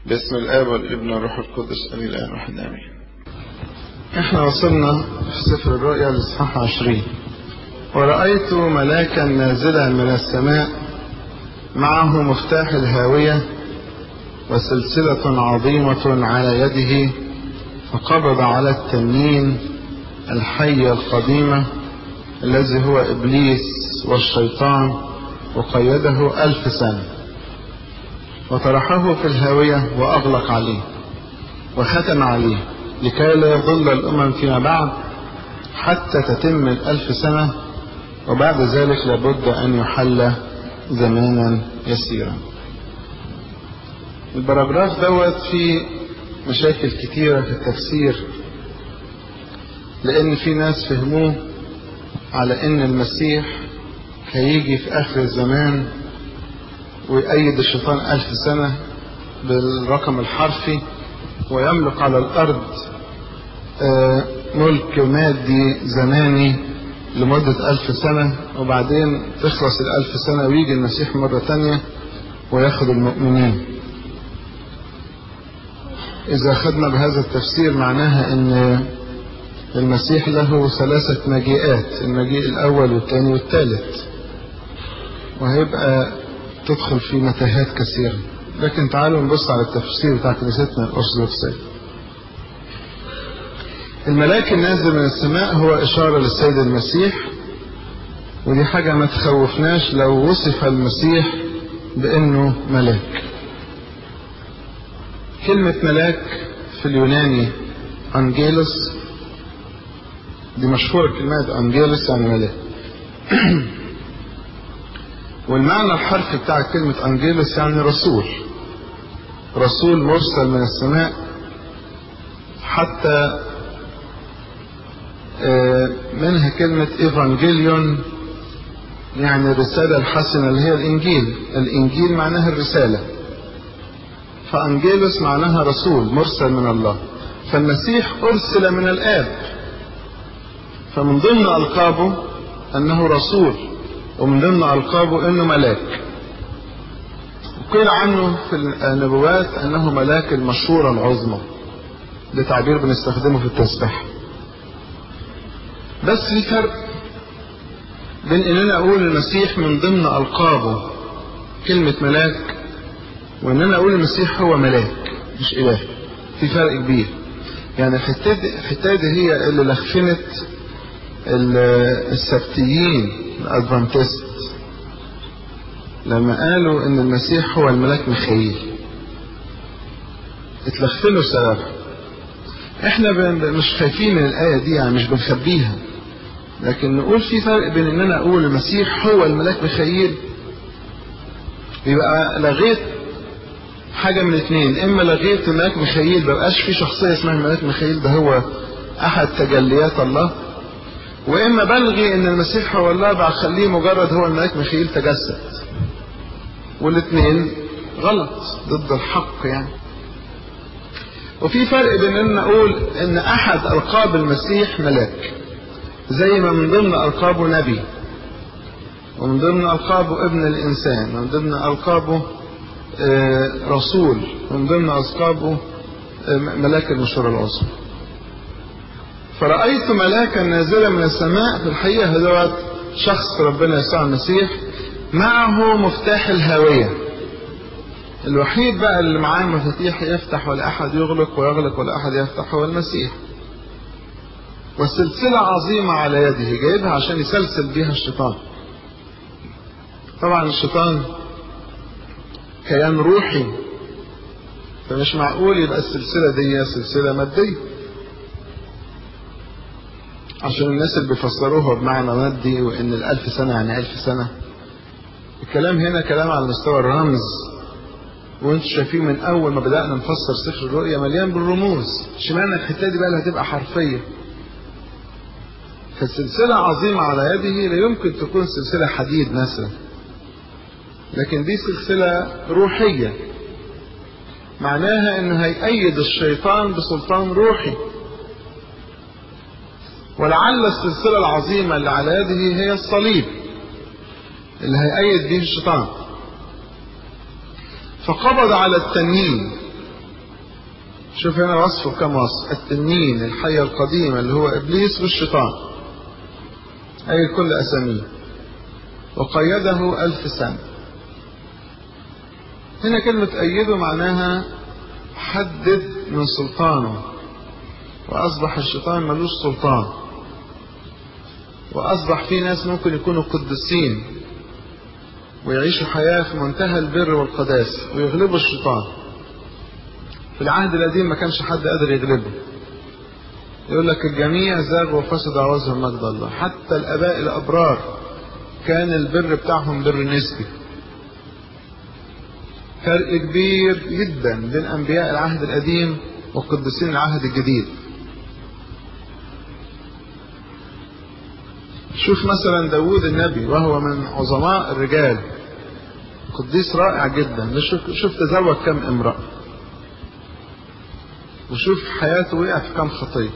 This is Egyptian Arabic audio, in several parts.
باسم الآب والابن والروح القدس أمين الآن واحد آمين احنا وصلنا في سفر الرؤيا لإصحاح عشرين ورأيت ملاكا نازلا من السماء معه مفتاح الهاوية وسلسلة عظيمة على يده فقبض على التنين الحية القديمة الذي هو إبليس والشيطان وقيده ألف سنة وطرحه في الهاوية وأغلق عليه وختم عليه لكي لا يضل الأمم فيما بعد حتى تتم الألف سنة وبعد ذلك لابد أن يحل زمانا يسيرا البراجراف دوت فيه مشاكل كتيرة في التفسير لأن في ناس فهموه على أن المسيح هيجي في آخر الزمان ويأيد الشيطان ألف سنة بالرقم الحرفي ويملك على الأرض ملك مادي زماني لمدة ألف سنة وبعدين تخلص الألف سنة ويجي المسيح مرة تانية وياخد المؤمنين إذا أخذنا بهذا التفسير معناها أن المسيح له ثلاثة مجيئات المجيء الأول والثاني والثالث وهيبقى تدخل في متاهات كثيرة لكن تعالوا نبص على التفسير بتاع كنيستنا الأرثوذكسية الملاك النازل من السماء هو إشارة للسيد المسيح ودي حاجة ما تخوفناش لو وصف المسيح بأنه ملاك كلمة ملاك في اليوناني أنجيلوس دي مشهورة كلمات أنجيلوس يعني ملاك والمعنى الحرفي بتاع كلمة أنجيلوس يعني رسول رسول مرسل من السماء حتى منها كلمة إيفانجيليون يعني الرسالة الحسنة اللي هي الإنجيل الإنجيل معناها الرسالة فأنجيلوس معناها رسول مرسل من الله فالمسيح أرسل من الآب فمن ضمن ألقابه أنه رسول ومن ضمن ألقابه أنه ملاك وقيل عنه في النبوات أنه ملاك المشورة العظمى ده تعبير بنستخدمه في التسبيح بس في فرق بين ان انا اقول المسيح من ضمن القابه كلمة ملاك وان انا اقول المسيح هو ملاك مش اله في فرق كبير يعني الحتة دي, الحتة دي هي اللي لخفنت السبتيين الادفانتست لما قالوا ان المسيح هو الملاك ميخائيل اتلخفنوا سبب احنا مش خايفين من الايه دي يعني مش بنخبيها لكن نقول في فرق بين ان انا اقول المسيح هو الملاك ميخائيل يبقى لغيت حاجه من اثنين اما لغيت الملاك ميخائيل مبقاش في شخصيه اسمها الملاك ميخائيل ده هو احد تجليات الله واما بلغي ان المسيح هو الله بخليه مجرد هو الملاك ميخائيل تجسد والاثنين غلط ضد الحق يعني وفي فرق بين ان اقول ان احد القاب المسيح ملاك زي ما من ضمن القابه نبي ومن ضمن القابه ابن الانسان ومن ضمن القابه رسول ومن ضمن القابه ملاك المشورة العظمى فرأيت ملاكا نازلا من السماء في الحقيقة هذا شخص ربنا يسوع المسيح معه مفتاح الهاوية الوحيد بقى اللي معاه مفاتيح يفتح ولا أحد يغلق ويغلق ولا أحد يفتح هو المسيح والسلسلة عظيمة على يده جايبها عشان يسلسل بيها الشيطان طبعا الشيطان كيان روحي فمش معقول يبقى السلسلة دي سلسلة مادية عشان الناس اللي بيفسروها بمعنى مادي وان الالف سنة يعني الف سنة الكلام هنا كلام على مستوى الرمز وانتم شايفين من اول ما بدأنا نفسر سفر الرؤيا مليان بالرموز اشمعنى الحتة دي بقى اللي هتبقى حرفية فالسلسلة عظيمة على يده لا يمكن تكون سلسلة حديد مثلا لكن دي سلسلة روحية معناها انه هيأيد الشيطان بسلطان روحي ولعل السلسلة العظيمة اللي على يده هي الصليب اللي هيأيد به الشيطان فقبض على التنين شوف هنا وصفه كم وصف التنين الحية القديمة اللي هو إبليس والشيطان أي كل أساميه وقيده ألف سنة هنا كلمة أيده معناها حدد من سلطانه وأصبح الشيطان ملوش سلطان وأصبح في ناس ممكن يكونوا قدسين ويعيشوا حياة في منتهى البر والقداسة ويغلبوا الشيطان في العهد القديم ما كانش حد قادر يغلبه يقول لك الجميع زاغوا وفسدوا عوزهم مجد الله حتى الآباء الأبرار كان البر بتاعهم بر نسبي فرق كبير جدا بين أنبياء العهد القديم وقدسين العهد الجديد شوف مثلا داود النبي وهو من عظماء الرجال قديس رائع جدا شوف, شوف تزوج كم امرأة وشوف حياته وقع في كم خطية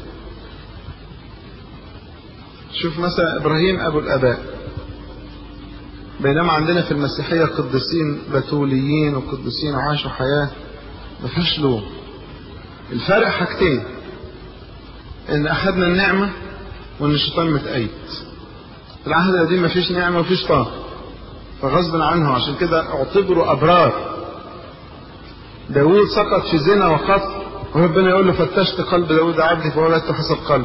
شوف مثلا ابراهيم ابو الاباء بينما عندنا في المسيحية قديسين بتوليين وقديسين عاشوا حياة ما فيهاش لوم الفرق حاجتين ان اخذنا النعمة وان الشيطان متأيد في العهد القديم ما فيش نعمة وفيش طاقة فغصب عنه عشان كده اعتبروا ابرار داود سقط في زنا وقتل وربنا يقول له فتشت قلب داود عبدي فولدت حسب قلب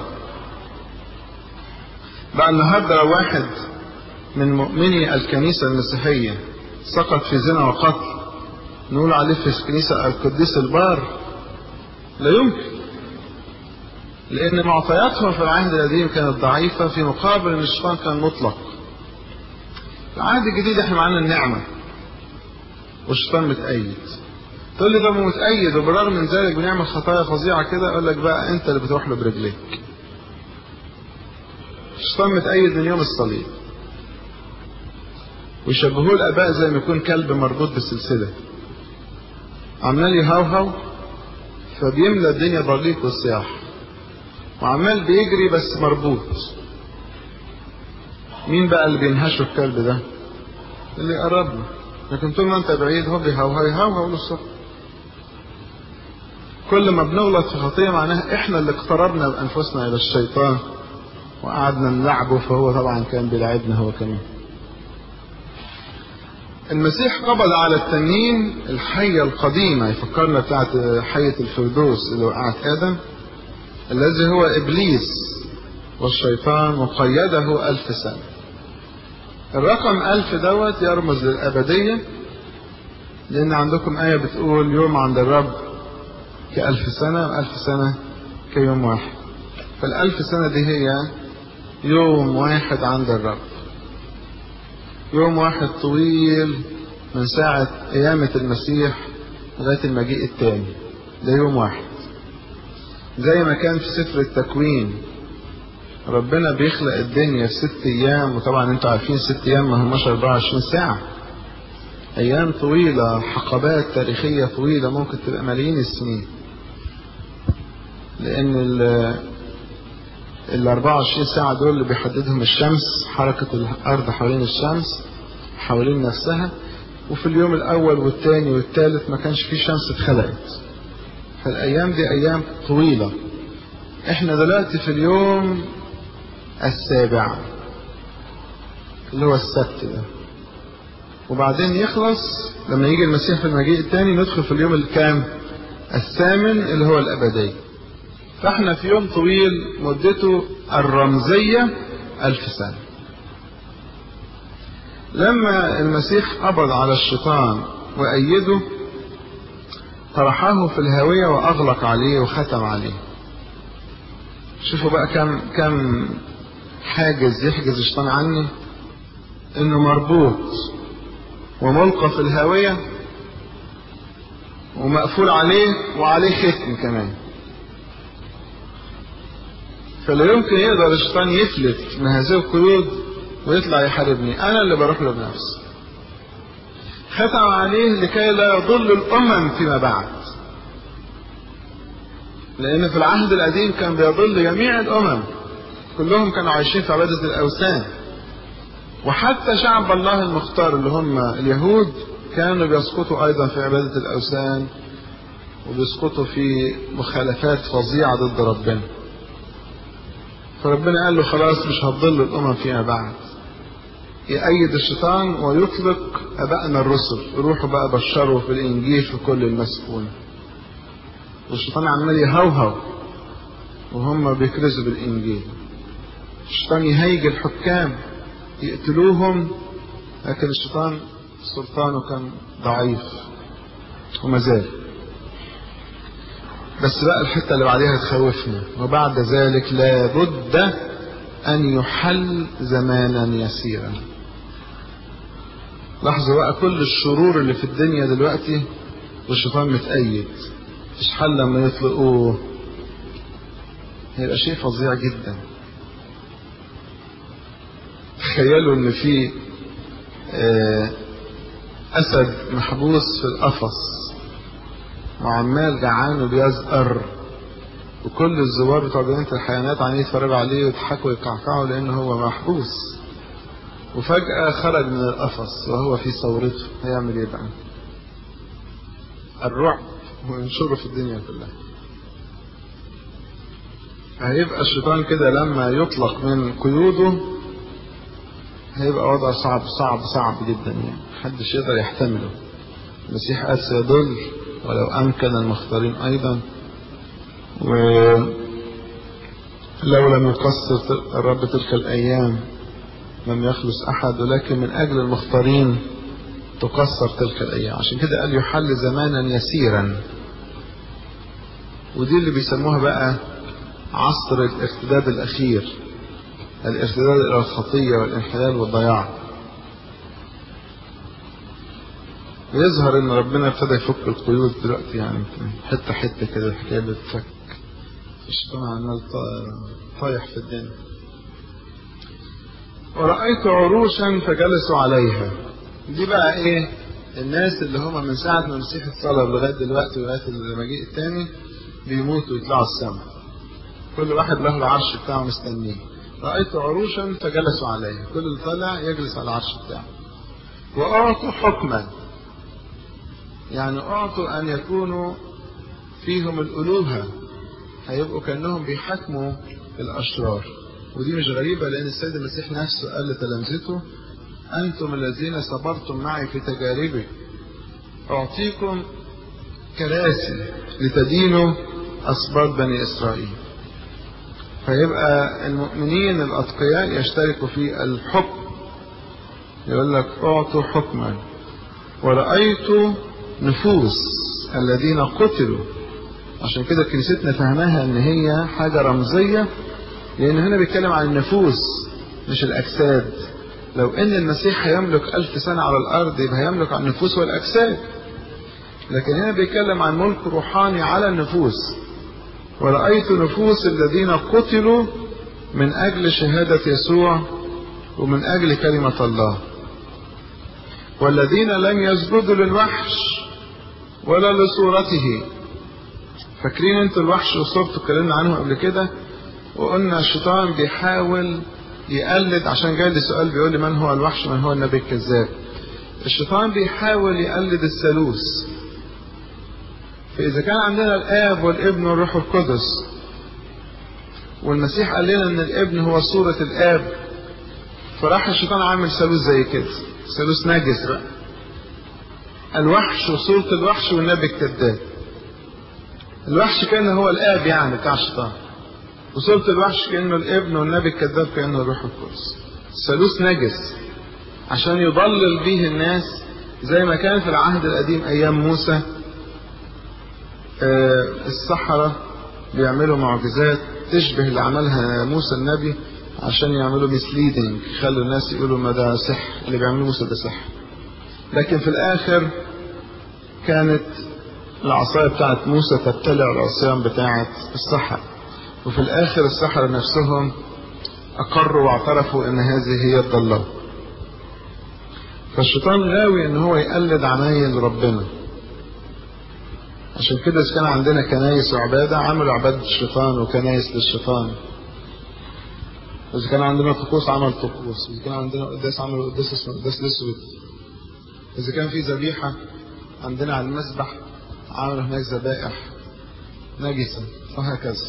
بقى النهارده لو واحد من مؤمني الكنيسة المسيحية سقط في زنا وقتل نقول عليه في الكنيسة القديس البار لا يمكن لأن معطياتهم في العهد القديم كانت ضعيفة في مقابل أن الشيطان كان مطلق العهد الجديد احنا معانا النعمة والشيطان متأيد تقول لي ده متأيد وبالرغم من ذلك بنعمل خطايا فظيعة كده أقول لك بقى أنت اللي بتروح له برجليك الشيطان متأيد من يوم الصليب ويشبهوه الآباء زي ما يكون كلب مربوط بسلسلة عمال يهوهو فبيملى الدنيا ضليق والصياح وعمال بيجري بس مربوط مين بقى اللي بينهشه الكلب ده اللي يقرب له لكن طول ما انت بعيد هو بيهوهو يهوهو للصبح كل ما بنغلط في خطيه معناها احنا اللي اقتربنا بانفسنا الى الشيطان وقعدنا نلعبه فهو طبعا كان بيلعبنا هو كمان المسيح قبض على التنين الحية القديمة يفكرنا بتاعت حية الفردوس اللي وقعت آدم الذي هو إبليس والشيطان وقيده ألف سنة الرقم ألف دوت يرمز للأبدية لأن عندكم آية بتقول يوم عند الرب كألف سنة وألف سنة كيوم واحد فالألف سنة دي هي يوم واحد عند الرب يوم واحد طويل من ساعة قيامة المسيح لغاية المجيء التاني ده يوم واحد زي ما كان في سفر التكوين ربنا بيخلق الدنيا في ست ايام وطبعا انتوا عارفين ست ايام ما هماش 24 ساعة ايام طويلة حقبات تاريخية طويلة ممكن تبقى ملايين السنين لان ال 24 ساعة دول اللي بيحددهم الشمس حركة الأرض حوالين الشمس حوالين نفسها وفي اليوم الأول والثاني والثالث ما كانش فيه شمس اتخلقت فالأيام دي أيام طويلة احنا دلوقتي في اليوم السابع اللي هو السبت ده وبعدين يخلص لما يجي المسيح في المجيء الثاني ندخل في اليوم الكام الثامن اللي هو الأبدي فاحنا في يوم طويل مدته الرمزية ألف سنة لما المسيح قبض على الشيطان وأيده طرحه في الهاوية وأغلق عليه وختم عليه شوفوا بقى كم كم حاجز يحجز الشيطان عني انه مربوط وملقى في الهاوية ومقفول عليه وعليه ختم كمان فلا يمكن يقدر الشيطان يفلت من هذه القيود ويطلع يحاربني انا اللي بروح له بنفسي ختم عليه لكي لا يضل الامم فيما بعد لان في العهد القديم كان بيضل جميع الامم كلهم كانوا عايشين في عباده الاوثان وحتى شعب الله المختار اللي هم اليهود كانوا بيسقطوا ايضا في عباده الاوثان وبيسقطوا في مخالفات فظيعة ضد ربنا فربنا قال له خلاص مش هتضل الأمم فيما بعد يأيد الشيطان ويطلق أبائنا الرسل روحوا بقى بشروا في الإنجيل في كل المسكون والشيطان عمال يهوهو وهم بيكرزوا بالإنجيل الشيطان يهيج الحكام يقتلوهم لكن الشيطان سلطانه كان ضعيف وما زال بس بقى الحتة اللي بعدها تخوفنا وبعد ذلك لابد أن يحل زمانا يسيرا لاحظوا بقى كل الشرور اللي في الدنيا دلوقتي والشيطان متأيد مش حل لما يطلقوه هيبقى شيء فظيع جدا تخيلوا ان في اسد محبوس في القفص وعمال جعان وبيزقر وكل الزوار بتوع جنينة الحيوانات عمالين يتفرجوا عليه ويضحكوا ويقعقعوا لان هو محبوس وفجأة خرج من القفص وهو في ثورته هيعمل ايه بقى؟ الرعب وينشره في الدنيا كلها هيبقى الشيطان كده لما يطلق من قيوده هيبقى وضع صعب صعب صعب جدا يعني محدش يقدر يحتمله المسيح قال سيضل ولو أمكن المختارين أيضا ولو لم يقصر الرب تلك الأيام لم يخلص أحد ولكن من أجل المختارين تقصر تلك الأيام عشان كده قال يحل زمانا يسيرا ودي اللي بيسموها بقى عصر الارتداد الأخير الارتداد إلى الخطية والانحلال والضياع ويظهر ان ربنا ابتدى يفك القيود دلوقتي يعني حته حته كده الحكايه بتفك الشيطان عمال طايح في الدنيا ورأيت عروشا فجلسوا عليها دي بقى ايه الناس اللي هم من ساعة ما المسيح اتصلب لغاية دلوقتي لغاية المجيء الثاني بيموتوا ويطلعوا السماء كل واحد له العرش بتاعه مستنيه رأيت عروشا فجلسوا عليها كل اللي طالع يجلس على العرش بتاعه وأعطوا حكما يعني أعطوا أن يكونوا فيهم الألوهة هيبقوا كأنهم بيحكموا الأشرار ودي مش غريبة لأن السيد المسيح نفسه قال لتلامذته أنتم الذين صبرتم معي في تجاربي أعطيكم كراسي لتدينوا أسباط بني إسرائيل فيبقى المؤمنين الأتقياء يشتركوا في الحكم يقول لك أعطوا حكما ورأيت نفوس الذين قتلوا عشان كده كنيستنا فهمها ان هي حاجة رمزية لان هنا بيتكلم عن النفوس مش الاجساد لو ان المسيح هيملك الف سنة على الارض يبقى هيملك على النفوس والاجساد لكن هنا بيتكلم عن ملك روحاني على النفوس ورأيت نفوس الذين قتلوا من اجل شهادة يسوع ومن اجل كلمة الله والذين لم يسجدوا للوحش ولا لصورته فاكرين انتوا الوحش وصورته اتكلمنا عنه قبل كده وقلنا الشيطان بيحاول يقلد عشان جاي لي سؤال بيقول لي من هو الوحش من هو النبي الكذاب الشيطان بيحاول يقلد الثالوث فإذا كان عندنا الآب والابن والروح القدس والمسيح قال لنا إن الابن هو صورة الآب فراح الشيطان عامل ثالوث زي كده ثالوث نجس بقى الوحش وصورة الوحش والنبي الكذاب الوحش كان هو الآب يعني بتاع الشيطان وصورة الوحش كأنه الابن والنبي الكذاب كأنه الروح القدس ثالوث نجس عشان يضلل به الناس زي ما كان في العهد القديم أيام موسى آه السحرة بيعملوا معجزات تشبه اللي عملها موسى النبي عشان يعملوا مسليدنج يخلوا الناس يقولوا ما ده سحر اللي بيعملوه موسى ده سحر لكن في الآخر كانت العصاية بتاعت موسى تبتلع العصيان بتاعت السحر وفي الآخر السحرة نفسهم أقروا واعترفوا إن هذه هي الضلال فالشيطان غاوي إن هو يقلد عمايل ربنا عشان كده إذا كان عندنا كنايس وعبادة عملوا عبادة الشيطان وكنايس للشيطان إذا كان عندنا طقوس عمل طقوس إذا كان عندنا قداس عمل قداس اسمه قداس الأسود إذا كان في ذبيحة عندنا على المسبح عملوا هناك ذبائح نجسة وهكذا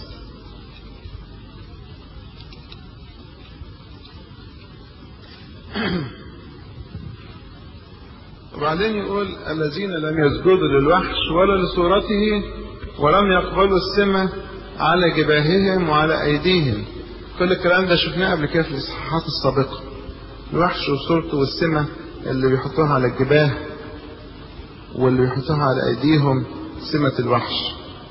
وبعدين يقول الذين لم يسجدوا للوحش ولا لصورته ولم يقبلوا السمة على جباههم وعلى أيديهم كل الكلام ده شفناه قبل كده في الإصحاحات السابقة الوحش وصورته والسمة اللي بيحطوها على الجباه واللي بيحطوها على أيديهم سمة الوحش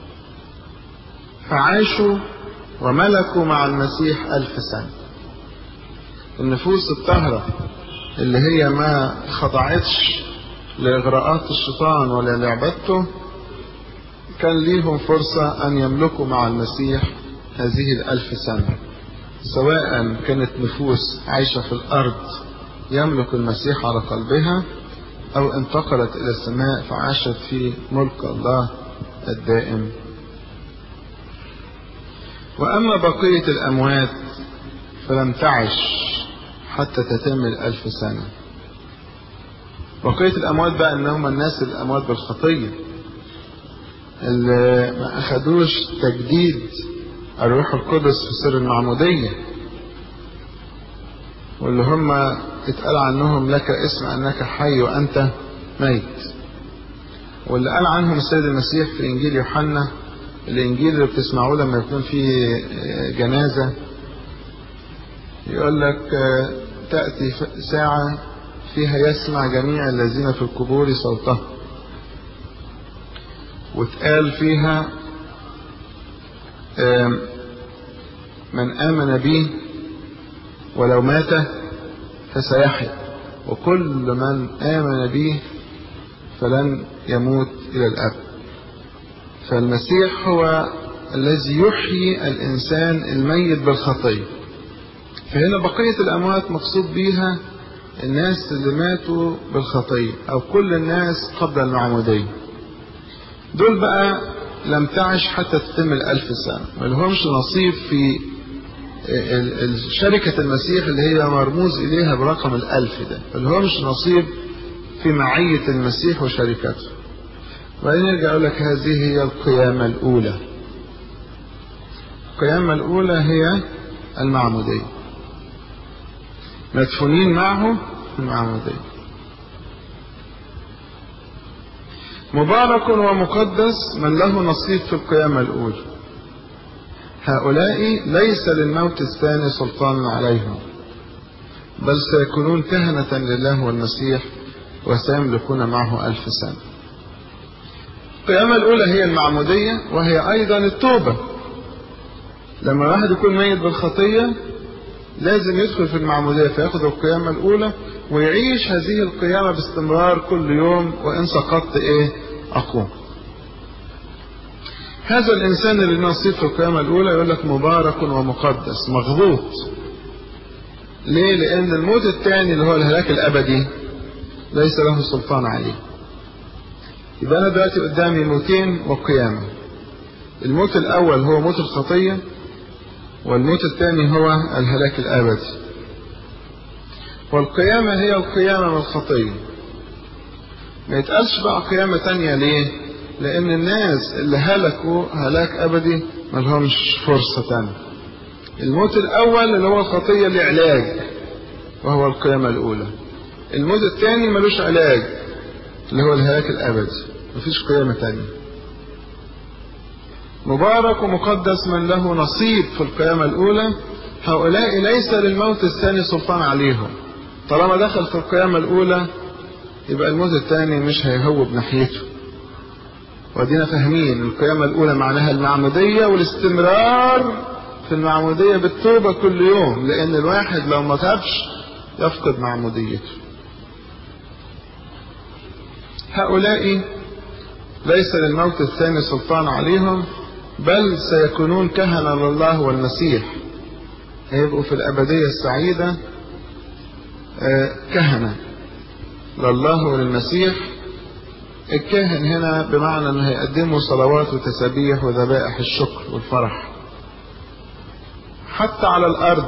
فعاشوا وملكوا مع المسيح ألف سنة النفوس الطاهرة اللي هي ما خضعتش لإغراءات الشيطان ولا لعبادته كان ليهم فرصة أن يملكوا مع المسيح هذه الألف سنة سواء كانت نفوس عايشة في الأرض يملك المسيح على قلبها أو انتقلت إلى السماء فعاشت في ملك الله الدائم وأما بقية الأموات فلم تعش حتى تتم الألف سنة بقية الأموات بقى إن هم الناس الأموات بالخطية اللي ما أخدوش تجديد الروح القدس في سر المعمودية واللي هم اتقال عنهم لك اسم أنك حي وأنت ميت واللي قال عنهم السيد المسيح في إنجيل يوحنا الإنجيل اللي بتسمعوه لما يكون فيه جنازة يقول لك تأتي ساعة فيها يسمع جميع الذين في القبور صوته واتقال فيها من آمن بي ولو مات فسيحيا وكل من آمن بي فلن يموت إلى الأبد فالمسيح هو الذي يحيي الإنسان الميت بالخطية فهنا بقية الأموات مقصود بيها الناس اللي ماتوا بالخطية أو كل الناس قبل المعمودية دول بقى لم تعش حتى تتم الألف سنة ما لهمش نصيب في شركة المسيح اللي هي مرموز إليها برقم الألف ده ما لهمش نصيب في معية المسيح وشركته وبعدين يرجع يقول لك هذه هي القيامة الأولى القيامة الأولى هي المعمودية مدفونين معه في المعمودية مبارك ومقدس من له نصيب في القيامة الأولى هؤلاء ليس للموت الثاني سلطان عليهم بل سيكونون كهنة لله والمسيح وسيملكون معه ألف سنة القيامة الأولى هي المعمودية وهي أيضا التوبة لما الواحد يكون ميت بالخطية لازم يدخل في المعمودية فياخد القيامة الأولى ويعيش هذه القيامة باستمرار كل يوم وإن سقطت إيه أقوم هذا الإنسان اللي نصيب في القيامة الأولى يقول لك مبارك ومقدس مغبوط ليه؟ لأن الموت الثاني اللي هو الهلاك الأبدي ليس له سلطان عليه يبقى أنا دلوقتي قدامي موتين وقيامة الموت الأول هو موت الخطية والموت الثاني هو الهلاك الأبدي والقيامة هي القيامة من الخطية ما يتقالش بقى قيامة تانية ليه لأن الناس اللي هلكوا هلاك أبدي ما لهمش فرصة تانية الموت الأول اللي هو الخطية ليه علاج وهو القيامة الأولى الموت الثاني ملوش علاج اللي هو الهلاك الأبدي مفيش قيامة تانية مبارك ومقدس من له نصيب في القيامة الأولى هؤلاء ليس للموت الثاني سلطان عليهم طالما دخل في القيامة الأولى يبقى الموت الثاني مش هيهوب ناحيته ودينا فاهمين القيامة الأولى معناها المعمودية والاستمرار في المعمودية بالتوبة كل يوم لأن الواحد لو ما تابش يفقد معموديته هؤلاء ليس للموت الثاني سلطان عليهم بل سيكونون كهنة لله والمسيح هيبقوا في الأبدية السعيدة كهنة لله وللمسيح الكاهن هنا بمعنى انه هيقدموا صلوات وتسابيح وذبائح الشكر والفرح حتى على الارض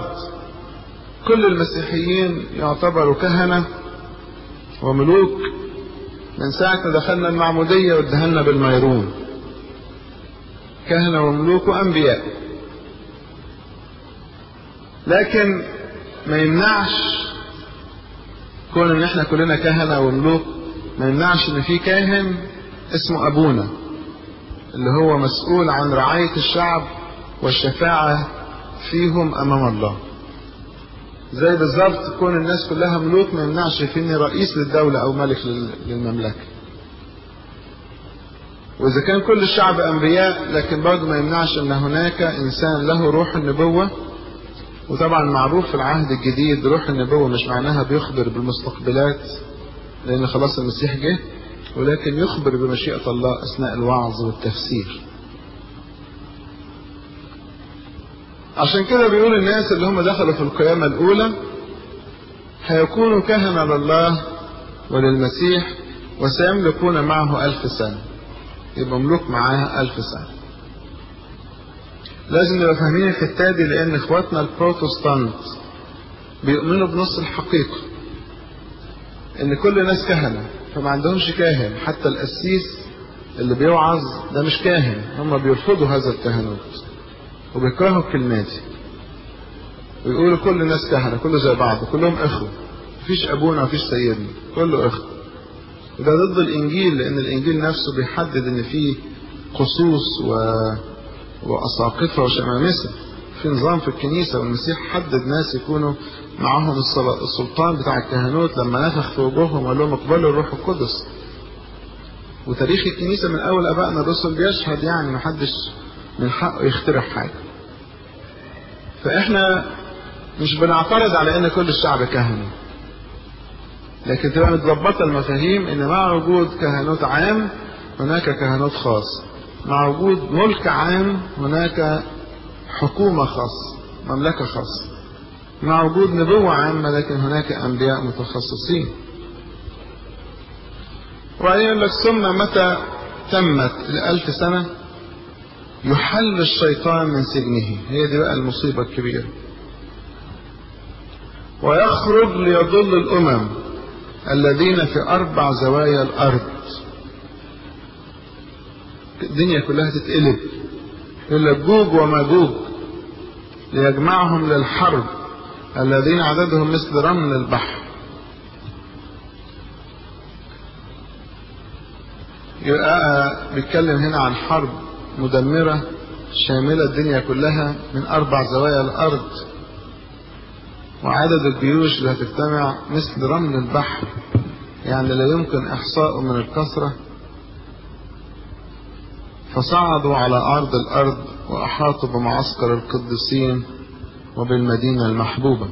كل المسيحيين يعتبروا كهنة وملوك من ساعة ما دخلنا المعمودية وادهلنا بالميرون كهنة وملوك وأنبياء لكن ما يمنعش كون ان احنا كلنا كهنة وملوك ما يمنعش ان في كاهن اسمه ابونا اللي هو مسؤول عن رعاية الشعب والشفاعة فيهم امام الله زي بالظبط كون الناس كلها ملوك ما يمنعش في اني رئيس للدولة او ملك للمملكة واذا كان كل الشعب انبياء لكن برضه ما يمنعش ان هناك انسان له روح النبوة وطبعا معروف في العهد الجديد روح النبوة مش معناها بيخبر بالمستقبلات لان خلاص المسيح جه ولكن يخبر بمشيئة الله اثناء الوعظ والتفسير عشان كده بيقول الناس اللي هم دخلوا في القيامة الأولى هيكونوا كهنة لله وللمسيح وسيملكون معه ألف سنة يبقى ملوك معاه ألف سنة لازم نبقى فاهمين الحتة دي لأن إخواتنا البروتستانت بيؤمنوا بنص الحقيقة إن كل الناس كهنة فما عندهمش كاهن حتى القسيس اللي بيوعظ ده مش كاهن هم بيرفضوا هذا الكهنوت وبيكرهوا الكلمات دي ويقولوا كل الناس كهنة كله زي بعض كلهم اخوة مفيش ابونا مفيش سيدنا كله اخوة وده ضد الانجيل لان الانجيل نفسه بيحدد ان في قصوص و... واساقفة وشمامسة في نظام في الكنيسة والمسيح حدد ناس يكونوا معاهم السلطان بتاع الكهنوت لما نفخ في وجوههم وقال لهم اقبلوا الروح القدس وتاريخ الكنيسة من أول أبائنا الرسل بيشهد يعني محدش من حقه يخترع حاجة فإحنا مش بنعترض على إن كل الشعب كهنة لكن تبقى متظبطة المفاهيم إن مع وجود كهنوت عام هناك كهنوت خاص مع وجود ملك عام هناك حكومة خاصة مملكة خاصة مع وجود نبوة عامة لكن هناك أنبياء متخصصين وبعدين يقول لك ثم متى تمت الألف سنة يحل الشيطان من سجنه هي دي بقى المصيبة الكبيرة ويخرج ليضل الأمم الذين في أربع زوايا الأرض الدنيا كلها تتقلب يقول لك جوج وماجوج ليجمعهم للحرب الذين عددهم مثل رمل البحر يبقى بيتكلم هنا عن حرب مدمرة شاملة الدنيا كلها من أربع زوايا الأرض وعدد الجيوش اللي هتجتمع مثل رمل البحر يعني لا يمكن إحصاؤه من الكثرة فصعدوا على أرض الأرض وأحاطوا بمعسكر القديسين وبالمدينة المحبوبة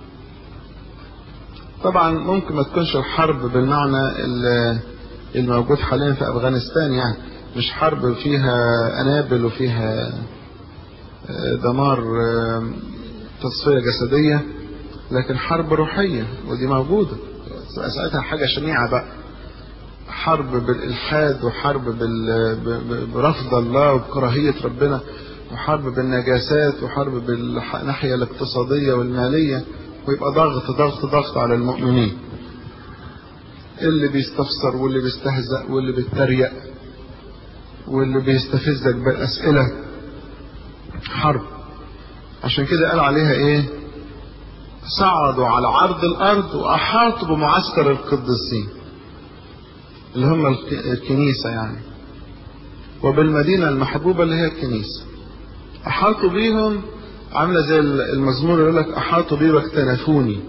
طبعا ممكن ما تكونش الحرب بالمعنى الموجود حاليا في أفغانستان يعني مش حرب فيها أنابل وفيها دمار تصفية جسدية لكن حرب روحية ودي موجودة ساعتها حاجة شنيعة بقى حرب بالإلحاد وحرب برفض الله وبكراهية ربنا وحرب بالنجاسات وحرب بالناحية الاقتصادية والمالية ويبقى ضغط ضغط ضغط على المؤمنين اللي بيستفسر واللي بيستهزأ واللي بيتريق واللي بيستفزك بالأسئلة حرب عشان كده قال عليها ايه صعدوا على عرض الأرض وأحاطوا بمعسكر القديسين اللي هم الكنيسة يعني وبالمدينة المحبوبة اللي هي الكنيسة أحاطوا بيهم عاملة زي المزمور يقول لك أحاطوا بي واكتنفوني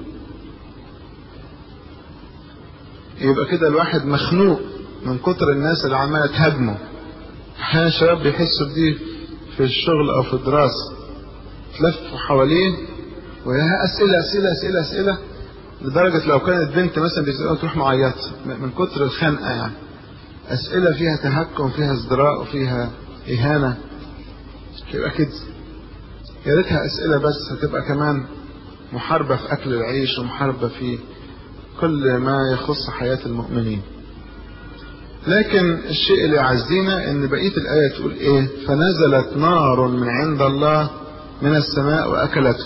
يبقى كده الواحد مخنوق من كتر الناس اللي عمالة تهاجمه أحيانا شباب بيحسوا بدي في الشغل أو في الدراسة تلفوا حواليه وياها أسئلة أسئلة أسئلة أسئلة لدرجة لو كانت بنت مثلا بيسألها تروح معيطة من كتر الخنقة يعني أسئلة فيها تهكم فيها ازدراء وفيها إهانة يبقى كده يا ريتها أسئلة بس هتبقى كمان محاربة في أكل العيش ومحاربة في كل ما يخص حياة المؤمنين لكن الشيء اللي يعزينا ان بقية الآية تقول ايه فنزلت نار من عند الله من السماء وأكلته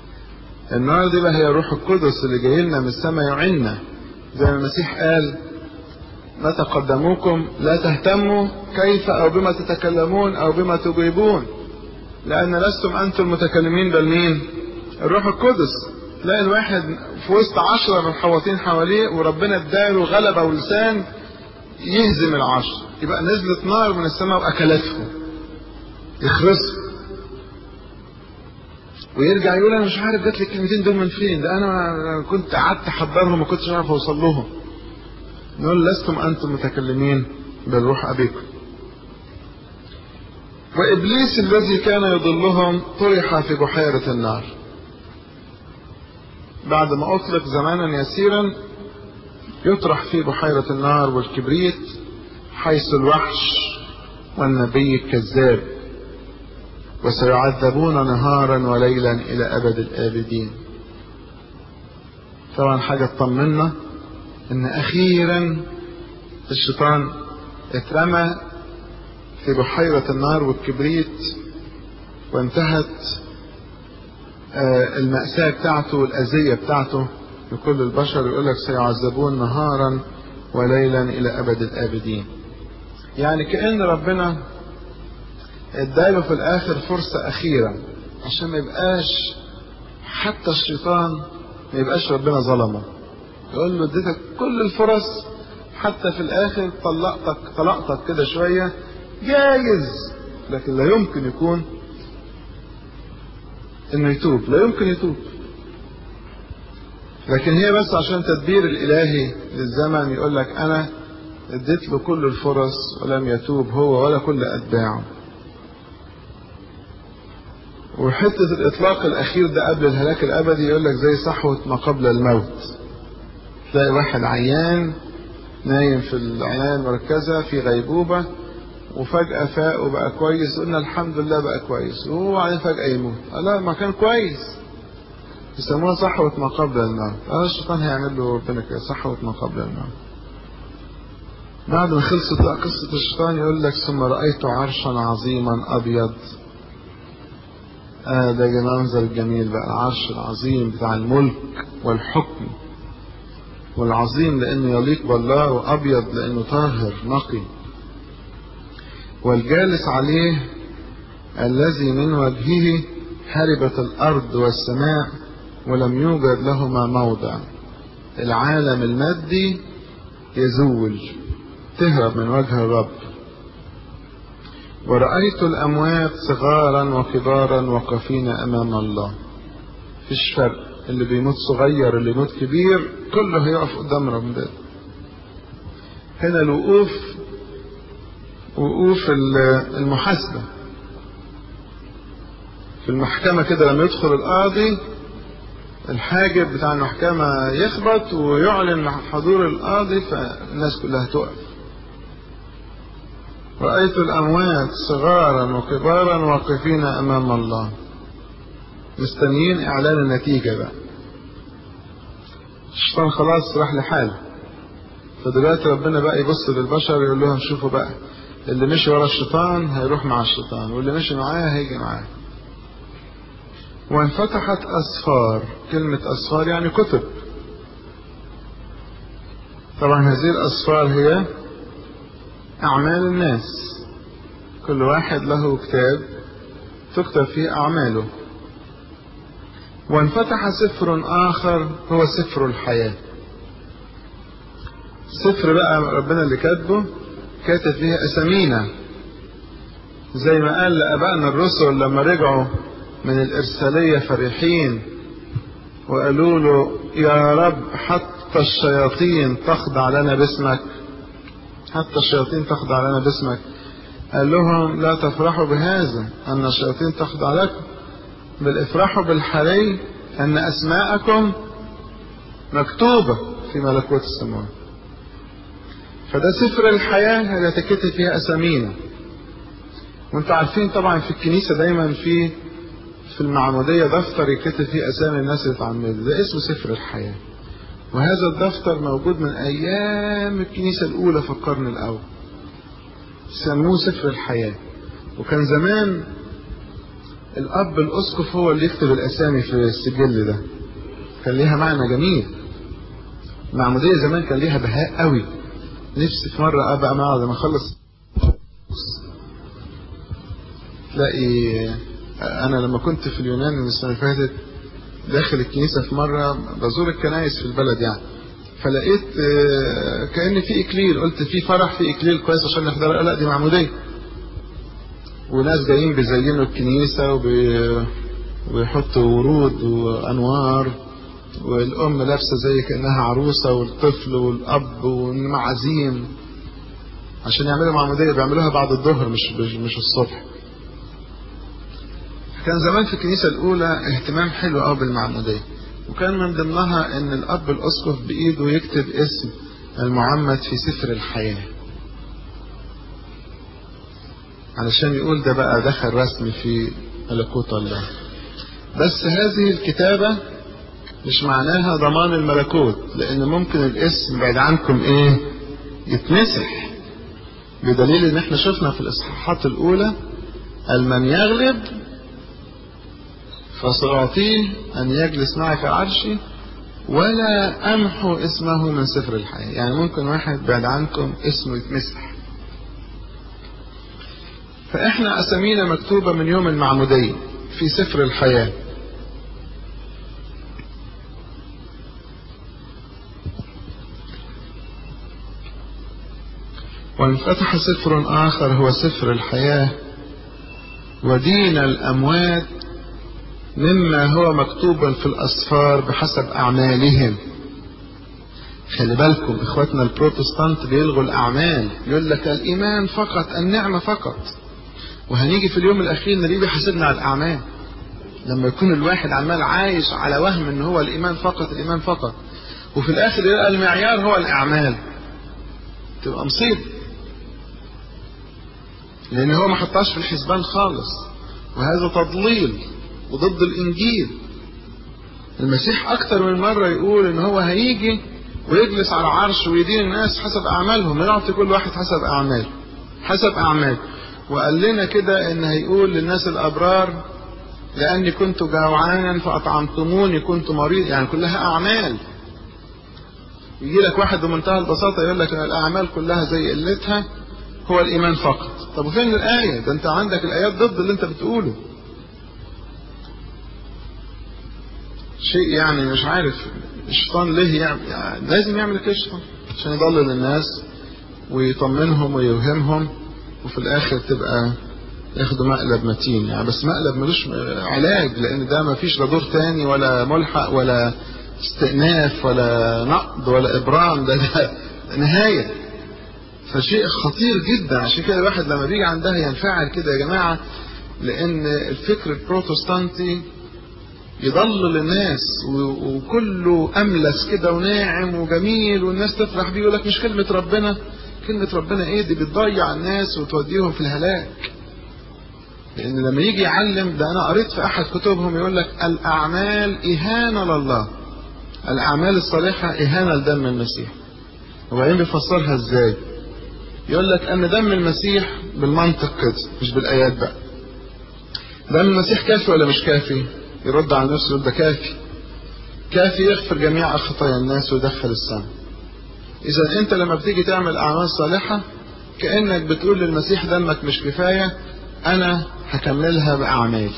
النار دي بقى هي روح القدس اللي جاي لنا من السماء يعيننا زي ما المسيح قال متى قدموكم لا تهتموا كيف أو بما تتكلمون أو بما تجيبون لأن لستم أنتم المتكلمين بل مين الروح القدس تلاقي الواحد في وسط عشرة من الحواطين حواليه وربنا اداله غلبة ولسان يهزم العشر يبقى نزلت نار من السماء وأكلته يخرسه ويرجع يقول انا مش عارف جات لي الكلمتين دول من فين ده انا كنت قعدت احضرهم ما كنتش عارف اوصل لهم نقول لستم انتم متكلمين بل روح ابيكم وابليس الذي كان يضلهم طرح في بحيره النار بعد ما اطلق زمانا يسيرا يطرح في بحيره النار والكبريت حيث الوحش والنبي الكذاب وسيعذبون نهارا وليلا الى ابد الابدين طبعا حاجه تطمنا ان اخيرا الشيطان اترمى في بحيره النار والكبريت وانتهت المأساة بتاعته والأذية بتاعته لكل البشر يقول لك سيعذبون نهارا وليلا إلى أبد الآبدين يعني كأن ربنا اداله في الاخر فرصة اخيرة عشان ما يبقاش حتى الشيطان ما يبقاش ربنا ظلمه يقول له اديتك كل الفرص حتى في الاخر طلقتك طلقتك كده شوية جايز لكن لا يمكن يكون انه يتوب لا يمكن يتوب لكن هي بس عشان تدبير الالهي للزمن يقول لك انا اديت له كل الفرص ولم يتوب هو ولا كل اتباعه وحتة الإطلاق الأخير ده قبل الهلاك الأبدي يقول لك زي صحوة ما قبل الموت تلاقي واحد عيان نايم في العناية المركزة في غيبوبة وفجأة فاق وبقى كويس قلنا الحمد لله بقى كويس وهو بعدين فجأة يموت لا ما كان كويس يسموها صحوة ما قبل الموت اه الشيطان هيعمل له ربنا كده صحوة ما قبل الموت بعد ما خلصت بقى قصة الشيطان يقول لك ثم رأيت عرشا عظيما أبيض آه ده المنظر الجميل بقى العرش العظيم بتاع الملك والحكم والعظيم لأنه يليق بالله وأبيض لأنه طاهر نقي والجالس عليه الذي من وجهه هربت الأرض والسماء ولم يوجد لهما موضع العالم المادي يزول تهرب من وجه الرب ورأيت الأموات صغارا وكبارا وقفين أمام الله فيش فرق اللي بيموت صغير اللي يموت كبير كله هيقف قدام ربنا هنا الوقوف وقوف المحاسبة في المحكمة كده لما يدخل القاضي الحاجب بتاع المحكمة يخبط ويعلن حضور القاضي فالناس كلها تقف رأيت الأموات صغارا وكبارا واقفين أمام الله مستنيين إعلان النتيجة بقى الشيطان خلاص راح لحاله فدلوقتي ربنا بقى يبص للبشر يقول لهم شوفوا بقى اللي مشي ورا الشيطان هيروح مع الشيطان واللي مشي معاه هيجي معاه وانفتحت أسفار كلمة أسفار يعني كتب طبعا هذه الأسفار هي أعمال الناس كل واحد له كتاب تكتب فيه أعماله وانفتح سفر آخر هو سفر الحياة سفر بقى ربنا اللي كاتبه كاتب فيه أسامينا زي ما قال لأبائنا الرسل لما رجعوا من الإرسالية فرحين وقالوا له يا رب حتى الشياطين تخضع لنا باسمك حتى الشياطين تخضع لنا باسمك قال لهم لا تفرحوا بهذا أن الشياطين تخضع لكم بل افرحوا بالحري أن أسماءكم مكتوبة في ملكوت السماوات فده سفر الحياة اللي تكتب فيها أسامينا وانتوا عارفين طبعا في الكنيسة دايما في في المعمودية دفتر يكتب فيه أسامي الناس اللي اتعمدوا ده اسمه سفر الحياة وهذا الدفتر موجود من أيام الكنيسة الأولى في القرن الأول سموه سفر الحياة وكان زمان الأب الأسقف هو اللي يكتب الأسامي في السجل ده كان ليها معنى جميل المعمودية زمان كان ليها بهاء قوي نفسي في مرة أبقى معه لما أخلص تلاقي أنا لما كنت في اليونان من السنة اللي فاتت داخل الكنيسة في مرة بزور الكنايس في البلد يعني فلقيت كأن في إكليل قلت في فرح في إكليل كويس عشان نحضر لا دي معمودية وناس جايين بيزينوا الكنيسة وبي... ويحطوا ورود وأنوار والأم لابسة زي كأنها عروسة والطفل والأب والمعازيم عشان يعملوا معمودية بيعملوها بعد الظهر مش مش الصبح كان زمان في الكنيسة الأولى اهتمام حلو قوي بالمعمودية وكان من ضمنها إن الأب الأسقف بإيده يكتب اسم المعمد في سفر الحياة علشان يقول ده بقى دخل رسمي في ملكوت الله بس هذه الكتابة مش معناها ضمان الملكوت لأن ممكن الاسم بعد عنكم إيه يتمسح بدليل إن إحنا شفنا في الإصحاحات الأولى المن يغلب فسأعطيه أن يجلس معي في عرشي ولا أمحو اسمه من سفر الحياة يعني ممكن واحد بعد عنكم اسمه يتمسح فإحنا أسامينا مكتوبة من يوم المعمودية في سفر الحياة وانفتح سفر آخر هو سفر الحياة ودين الأموات مما هو مكتوب في الأسفار بحسب أعمالهم خلي بالكم إخواتنا البروتستانت بيلغوا الأعمال يقول لك الإيمان فقط النعمة فقط وهنيجي في اليوم الأخير نلاقيه بيحاسبنا على الأعمال لما يكون الواحد عمال عايش على وهم ان هو الإيمان فقط الإيمان فقط وفي الآخر يبقى المعيار هو الأعمال تبقى مصيبة لأن هو ما حطهاش في الحسبان خالص وهذا تضليل وضد الإنجيل المسيح أكثر من مرة يقول إن هو هيجي ويجلس على عرش ويدين الناس حسب أعمالهم يعطي كل واحد حسب أعمال حسب أعمال وقال لنا كده إن هيقول للناس الأبرار لأني كنت جوعانا فأطعمتموني كنت مريض يعني كلها أعمال يجي لك واحد بمنتهى البساطة يقول لك الأعمال كلها زي قلتها هو الإيمان فقط طب وفين الآية ده أنت عندك الآيات ضد اللي أنت بتقوله شيء يعني مش عارف الشيطان ليه يعمل يعني لازم يعمل كده الشيطان عشان يضلل الناس ويطمنهم ويوهمهم وفي الاخر تبقى ياخدوا مقلب متين يعني بس مقلب ملوش علاج لان ده ما فيش لا دور تاني ولا ملحق ولا استئناف ولا نقد ولا ابرام ده, ده نهايه فشيء خطير جدا عشان كده الواحد لما بيجي عندها ينفعل كده يا جماعه لان الفكر البروتستانتي يضلل الناس وكله املس كده وناعم وجميل والناس تفرح بيه يقول لك مش كلمه ربنا كلمه ربنا ايه دي بتضيع الناس وتوديهم في الهلاك لان لما يجي يعلم ده انا قريت في احد كتبهم يقول لك الاعمال اهانه لله الاعمال الصالحه اهانه لدم المسيح وبعدين بيفسرها ازاي يقول لك ان دم المسيح بالمنطق كده مش بالايات بقى دم المسيح كافي ولا مش كافي يرد على نفسه يقول ده كافي كافي يغفر جميع خطايا الناس ويدخل السماء اذا انت لما بتيجي تعمل اعمال صالحه كانك بتقول للمسيح دمك مش كفايه انا هكملها باعمالي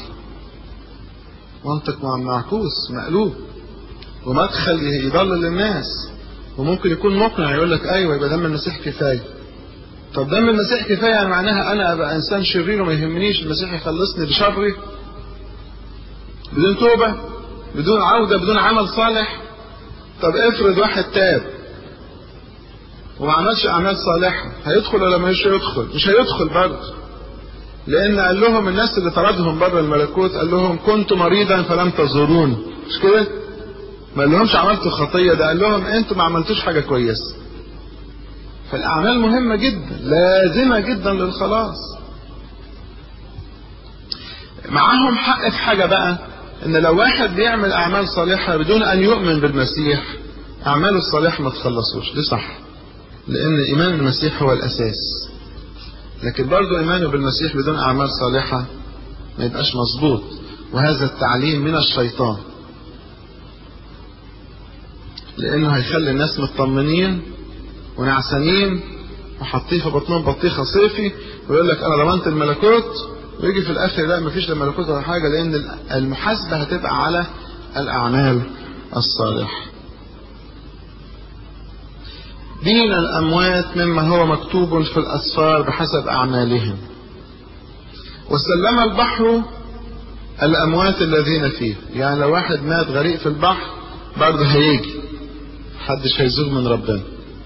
منطق معكوس مقلوب ومدخل يضلل الناس وممكن يكون مقنع يقول لك ايوه يبقى دم المسيح كفايه طب دم المسيح كفايه يعني معناها انا ابقى انسان شرير وما يهمنيش المسيح يخلصني بشري بدون توبة بدون عودة بدون عمل صالح طب افرض واحد تاب وما عملش أعمال صالحة هيدخل ولا مش هيدخل؟ مش هيدخل برضه لأن قال لهم الناس اللي طردهم بره الملكوت قال لهم كنت مريضا فلم تزوروني مش كده؟ ما قال لهمش عملتوا خطية ده قال لهم أنتوا ما عملتوش حاجة كويسة فالأعمال مهمة جدا لازمة جدا للخلاص معاهم حق في حاجة بقى ان لو واحد بيعمل اعمال صالحة بدون ان يؤمن بالمسيح اعماله الصالحة ما تخلصوش دي صح لان ايمان المسيح هو الاساس لكن برضه ايمانه بالمسيح بدون اعمال صالحة ما يبقاش مظبوط وهذا التعليم من الشيطان لانه هيخلي الناس مطمنين ونعسانين وحاطيه في بطنهم بطيخه صيفي ويقول لك انا ضمنت الملكوت ويجي في الاخر لا مفيش لا ملكوت ولا حاجه لان المحاسبه هتبقى على الاعمال الصالحه. دين الاموات مما هو مكتوب في الاسفار بحسب اعمالهم. وسلم البحر الاموات الذين فيه، يعني لو واحد مات غريق في البحر برضه هيجي. محدش هيزوغ من ربنا.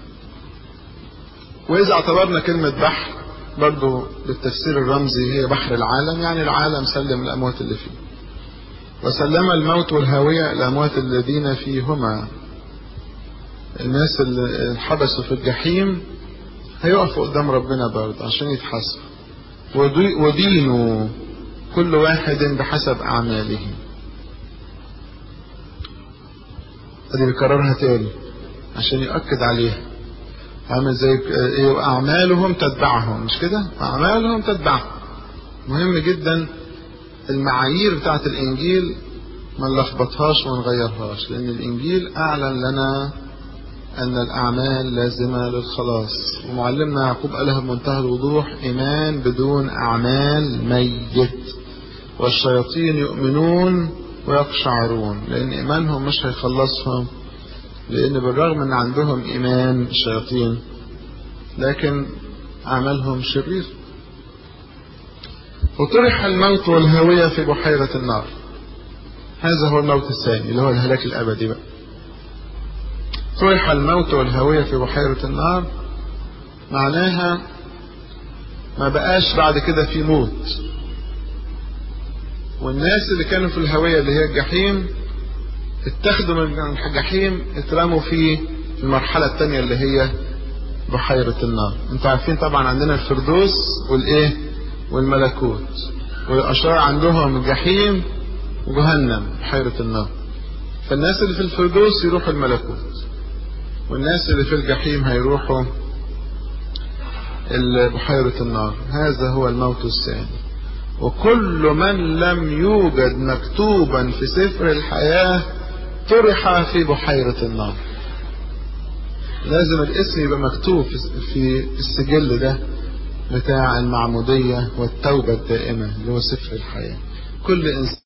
وإذا اعتبرنا كلمة بحر برضو بالتفسير الرمزي هي بحر العالم يعني العالم سلم الأموات اللي فيه وسلم الموت والهاوية الأموات الذين فيهما الناس اللي انحبسوا في الجحيم هيقفوا قدام ربنا برضه عشان يتحاسبوا ودينوا كل واحد بحسب أعماله ادي بيكررها تاني عشان يؤكد عليها عامل زي أعمالهم تتبعهم مش كده؟ أعمالهم تتبعهم. مهم جدا المعايير بتاعة الإنجيل ما نلخبطهاش وما نغيرهاش لأن الإنجيل أعلن لنا أن الأعمال لازمة للخلاص ومعلمنا يعقوب قالها بمنتهى الوضوح إيمان بدون أعمال ميت والشياطين يؤمنون ويقشعرون لأن إيمانهم مش هيخلصهم لأن بالرغم أن عندهم إيمان الشياطين لكن عملهم شرير وطرح الموت والهوية في بحيرة النار هذا هو الموت الثاني اللي هو الهلاك الأبدي بقى طرح الموت والهوية في بحيرة النار معناها ما بقاش بعد كده في موت والناس اللي كانوا في الهوية اللي هي الجحيم اتخذوا من الجحيم اترموا في المرحلة الثانية اللي هي بحيرة النار انتوا عارفين طبعا عندنا الفردوس والايه والملكوت والاشرار عندهم الجحيم وجهنم بحيرة النار فالناس اللي في الفردوس يروحوا الملكوت والناس اللي في الجحيم هيروحوا بحيرة النار هذا هو الموت الثاني وكل من لم يوجد مكتوبا في سفر الحياة طرح في بحيرة النار لازم الاسم يبقى مكتوب في السجل ده بتاع المعمودية والتوبة الدائمة اللي هو سفر الحياة كل إنسان